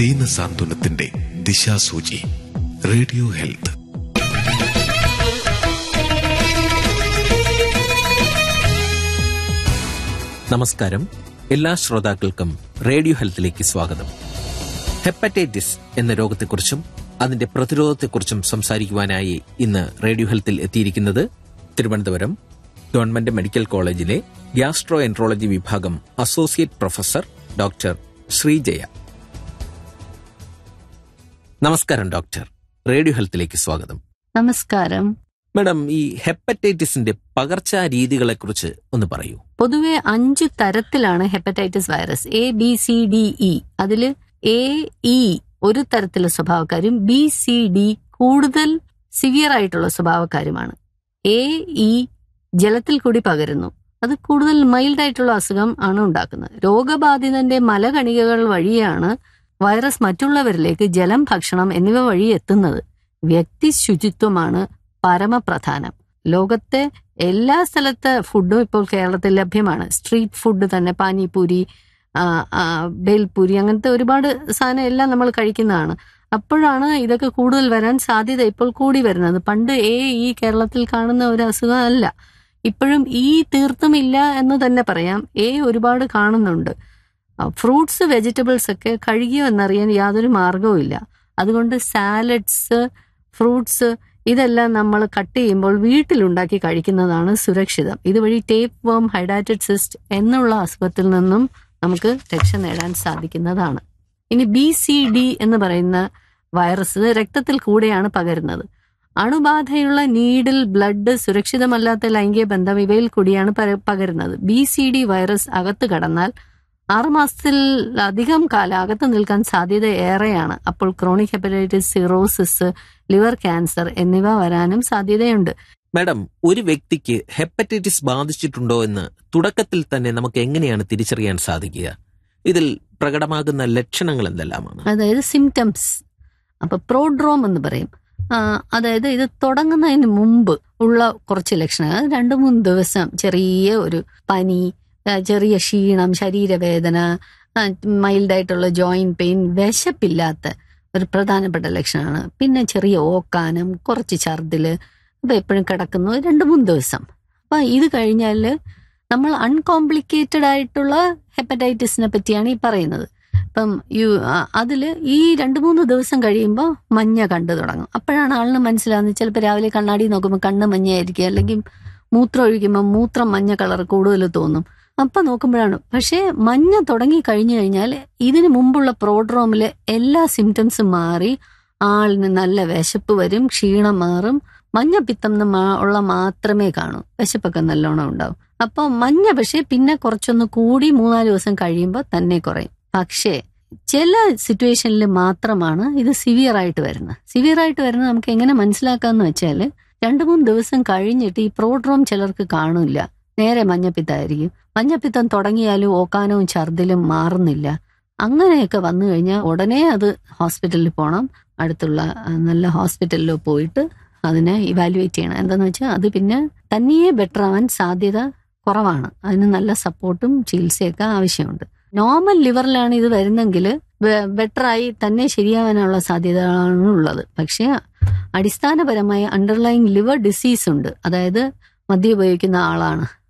ദീന സാന്ത്വനത്തിന്റെ ദിശാസൂചി radio health നമസ്കാരം എല്ലാ ശ്രോതാക്കൾക്കും റേഡിയോ ഹെൽത്തിലേക്ക് സ്വാഗതം ഹെപ്പറ്റൈറ്റിസ് എന്ന രോഗത്തെക്കുറിച്ചും അതിന്റെ പ്രതിരോധത്തെക്കുറിച്ചും സംസാരിക്കുവാനായി ഇന്ന് റേഡിയോ ഹെൽത്തിൽ എത്തിയിരിക്കുന്നത് തിരുവനന്തപുരം ഗവൺമെന്റ് മെഡിക്കൽ കോളേജിലെ ഗ്യാസ്ട്രോ എൻട്രോളജി വിഭാഗം അസോസിയേറ്റ് പ്രൊഫസർ ഡോക്ടർ ശ്രീജയ നമസ്കാരം ഡോക്ടർ റേഡിയോ ഹെൽത്തിലേക്ക് സ്വാഗതം നമസ്കാരം മാഡം ഈ ഹെപ്പറ്റൈറ്റിസിന്റെ പകർച്ചാ രീതികളെക്കുറിച്ച് ഒന്ന് പറയൂ പൊതുവെ അഞ്ച് തരത്തിലാണ് hepatitis virus A B C D E അതിൽ എ ഇ ഒരു തരത്തിലുള്ള സ്വഭാവക്കാരും ബി സി ഡി കൂടുതൽ സിവിയർ ആയിട്ടുള്ള സ്വഭാവക്കാരുമാണ് എ ഇ ജലത്തിൽ കൂടി പകരുന്നു അത് കൂടുതൽ മൈൽഡ് ആയിട്ടുള്ള അസുഖം ആണ് ഉണ്ടാക്കുന്നത് രോഗബാധിതന്റെ മലകണികകൾ വഴിയാണ് വൈറസ് മറ്റുള്ളവരിലേക്ക് ജലം ഭക്ഷണം എന്നിവ വഴി എത്തുന്നത് വ്യക്തി ശുചിത്വമാണ് പരമപ്രധാനം ലോകത്തെ എല്ലാ സ്ഥലത്തെ ഫുഡും ഇപ്പോൾ കേരളത്തിൽ ലഭ്യമാണ് സ്ട്രീറ്റ് ഫുഡ് തന്നെ പാനിപൂരി ആ, ആ, ബേൽപൂരി അങ്ങനത്തെ ഒരുപാട് സാധനം എല്ലാം നമ്മൾ കഴിക്കുന്നതാണ് അപ്പോഴാണ് ഇതൊക്കെ കൂടുതൽ വരാൻ സാധ്യത ഇപ്പോൾ കൂടി വരുന്നത് പണ്ട് ഏ ഈ കേരളത്തിൽ കാണുന്ന ഒരു അസുഖം അല്ല ഇപ്പോഴും ഈ തീർത്തും ഇല്ല എന്ന് തന്നെ പറയാം എ ഒരുപാട് കാണുന്നുണ്ട് ഫ്രൂട്ട്സ് വെജിറ്റബിൾസ് ഒക്കെ കഴുകിയോ എന്നറിയാൻ യാതൊരു മാർഗവും ഇല്ല അതുകൊണ്ട് സാലഡ്സ് ഫ്രൂട്ട്സ് ഇതെല്ലാം നമ്മൾ കട്ട് ചെയ്യുമ്പോൾ വീട്ടിലുണ്ടാക്കി കഴിക്കുന്നതാണ് സുരക്ഷിതം ഇതുവഴി ടേപ്പ് വേം ഹൈഡാറ്റഡ് സിസ്റ്റ് എന്നുള്ള അസുഖത്തിൽ നിന്നും നമുക്ക് രക്ഷ നേടാൻ സാധിക്കുന്നതാണ് ഇനി ബി സി ഡി എന്ന് പറയുന്ന വൈറസ് രക്തത്തിൽ കൂടെയാണ് പകരുന്നത് അണുബാധയുള്ള നീഡിൽ ബ്ലഡ് സുരക്ഷിതമല്ലാത്ത ലൈംഗിക ബന്ധം ഇവയിൽ കൂടിയാണ് പര- പകരുന്നത് ബി സി ഡി വൈറസ് അകത്ത് കടന്നാൽ ആറുമാസത്തിൽ അധികം കാലം അകത്ത് നിൽക്കാൻ സാധ്യത ഏറെയാണ് അപ്പോൾ chronic hepatitis cirrhosis liver cancer എന്നിവ വരാനും സാധ്യതയുണ്ട് മാഡം ഒരു വ്യക്തിക്ക് ഹെപ്പറ്റൈറ്റിസ് ബാധിച്ചിട്ടുണ്ടോ എന്ന് തുടക്കത്തിൽ തന്നെ നമുക്ക് എങ്ങനെയാണ് തിരിച്ചറിയാൻ സാധിക്കുക ഇതിൽ പ്രകടമാകുന്ന ലക്ഷണങ്ങൾ എന്തെല്ലാമാണ് അതായത് സിംറ്റംസ് അപ്പൊ പ്രോഡ്രോം എന്ന് പറയും ആ, അതായത് ഇത് തുടങ്ങുന്നതിന് മുമ്പ് ഉള്ള കുറച്ച് ലക്ഷണങ്ങൾ അത് രണ്ട് മൂന്ന് ദിവസം ചെറിയ ഒരു പനി ആ, ചെറിയ ക്ഷീണം ശരീരവേദന മൈൽഡായിട്ടുള്ള ജോയിന്റ് പെയിൻ വിശപ്പില്ലാത്ത ഒരു പ്രധാനപ്പെട്ട ലക്ഷണമാണ് പിന്നെ ചെറിയ ഓക്കാനം കുറച്ച് ഛർദില് അപ്പൊ എപ്പോഴും കിടക്കുന്നു രണ്ട് മൂന്ന് ദിവസം അപ്പൊ ഇത് കഴിഞ്ഞാൽ നമ്മൾ അൺകോംപ്ലിക്കേറ്റഡ് ആയിട്ടുള്ള ഹെപ്പറ്റൈറ്റിസിനെ പറ്റിയാണ് ഈ പറയുന്നത് ഇപ്പം യു അതിൽ ഈ രണ്ട് മൂന്ന് ദിവസം കഴിയുമ്പോൾ മഞ്ഞ കണ്ടു തുടങ്ങും അപ്പോഴാണ് ആളിന് മനസ്സിലാവുന്നത് ചിലപ്പോൾ രാവിലെ കണ്ണാടി നോക്കുമ്പോൾ കണ്ണ് മഞ്ഞയായിരിക്കും അല്ലെങ്കിൽ മൂത്രം ഒഴിക്കുമ്പോൾ മൂത്രം മഞ്ഞ കളർ കൂടുതൽ തോന്നും അപ്പൊ നോക്കുമ്പോഴാണ് പക്ഷേ മഞ്ഞ തുടങ്ങി കഴിഞ്ഞു കഴിഞ്ഞാൽ ഇതിന് മുമ്പുള്ള പ്രോഡ്രോമിലെ എല്ലാ സിംറ്റംസും മാറി ആളിന് നല്ല വിശപ്പ് വരും ക്ഷീണം മാറും മഞ്ഞപ്പിത്തം എന്ന് മാ- ഉള്ള മാത്രമേ കാണൂ വിശപ്പൊക്കെ നല്ലോണം ഉണ്ടാവും അപ്പോൾ മഞ്ഞ പക്ഷേ പിന്നെ കുറച്ചൊന്ന് കൂടി മൂന്നാല് ദിവസം കഴിയുമ്പോൾ തന്നെ കുറയും പക്ഷേ ചില സിറ്റുവേഷനിൽ മാത്രമാണ് ഇത് സിവിയർ ആയിട്ട് വരുന്നത് സിവിയർ ആയിട്ട് വരുന്നത് നമുക്ക് എങ്ങനെ മനസ്സിലാക്കാന്ന് വെച്ചാൽ രണ്ട് മൂന്ന് ദിവസം കഴിഞ്ഞിട്ട് ഈ പ്രോഡ്രോം ചിലർക്ക് കാണില്ല നേരെ മഞ്ഞപ്പിത്തമായിരിക്കും മഞ്ഞപ്പിത്തം തുടങ്ങിയാലും ഓക്കാനവും ഛർദിലും മാറുന്നില്ല അങ്ങനെയൊക്കെ വന്നു കഴിഞ്ഞാൽ ഉടനെ അത് ഹോസ്പിറ്റലിൽ പോകണം അടുത്തുള്ള ആ, നല്ല ഹോസ്പിറ്റലിലോ പോയിട്ട് അതിനെ ഇവാലുവേറ്റ് ചെയ്യണം എന്താന്ന് വെച്ചാൽ അത് പിന്നെ തനിയെ ബെറ്റർ ആവാൻ സാധ്യത കുറവാണ് അതിന് നല്ല സപ്പോർട്ടും ചികിത്സയൊക്കെ ആവശ്യമുണ്ട് നോർമൽ ലിവറിലാണ് ഇത് വരുന്നെങ്കിൽ ബെറ്ററായി തന്നെ ശരിയാവാനുള്ള സാധ്യതകളാണ് ഉള്ളത് പക്ഷേ അടിസ്ഥാനപരമായ അണ്ടർലൈങ് ലിവർ ഡിസീസ് ഉണ്ട് അതായത് മദ്യം ഉപയോഗിക്കുന്ന ആളാണ്